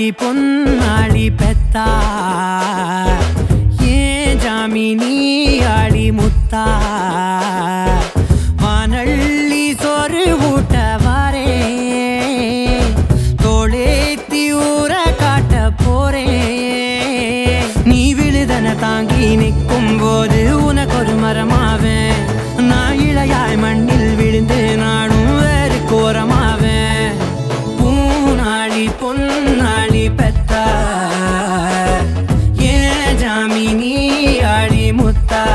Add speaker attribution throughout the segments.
Speaker 1: பூனாளி பொன்னாளி பெத்தா ஏன் ஜாமினி ஆளி முத்தா வானள்ளி சோறு ஊட்ட வாரே தோளேத்தி ஊற காட்ட போறேன் நீ விழுதன தாங்கி நிற்கும் போது உனக்கு ஒரு மரமாவேன் நான் இளையாய் மண்ணில் விழுந்து நானும் வேறு கோரமாவேன் பூனாளி பொன்னாளி பெத்தா ஏன் ஜாமினி ஆடி முத்தா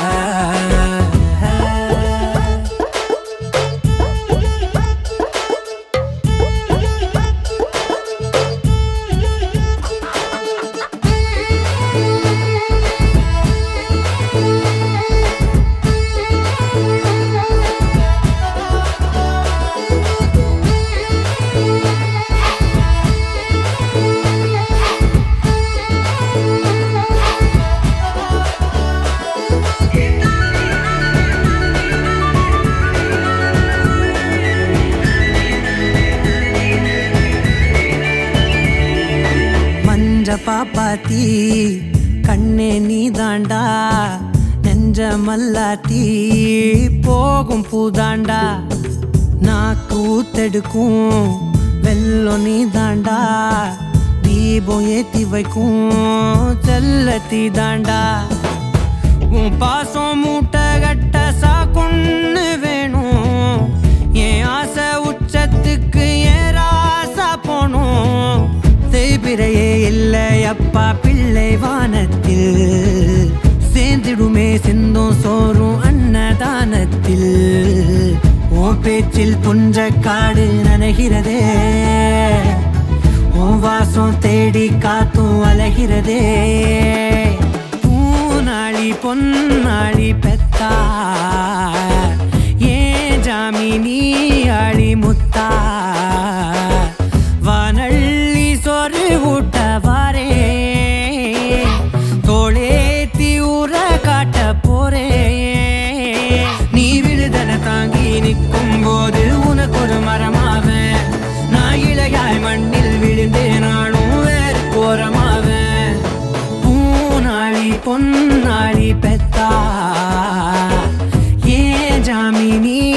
Speaker 1: மஞ்ச பாப்பாத்தி கண்ணே நீ தாண்டா நெஞ்ச மல்லாத்தி போகும் பூதாண்டா நாக்கு ஊத்தெடுக்கும் வெள்ளம் நீ தாண்டா தீபம் ஏத்தி வைக்கும் செல்லத்தி தாண்டா உன் பாசம் மூட்டை கட்ட சாக்குன்னு வேணும் என் ஆசை உச்சத்துக்கு ஏன் ராசா போணும் செய்பிறையே இல்லை அப்பா பிள்ளை வானத்தில் சேர்ந்திடுமே சிந்தும் சோறும் அன்னதானத்தில் உன் பேச்சில் புஞ்ச காடு நனைகிறதே உன் வாசம் தேடி காத்தும் அலைகிறதே பூனாளி பொன்னாளி பெத்தா ஏன் ஜாமினி ஆளி முத்தா வானள்ளி சொரு ஊட்ட வாரே தோளேத்தி ஊற காட்ட போறே நீ விழுதன தாங்கி நிற்கும் போது உனக்கு ஒரு மரமாவேன் நான் இளையாய் மண்ணில் விழுந்து நானும் வேறு கோரமாவேன் பூனாளி பொன்னாளி பெத்தா ஏன் ஜாமினி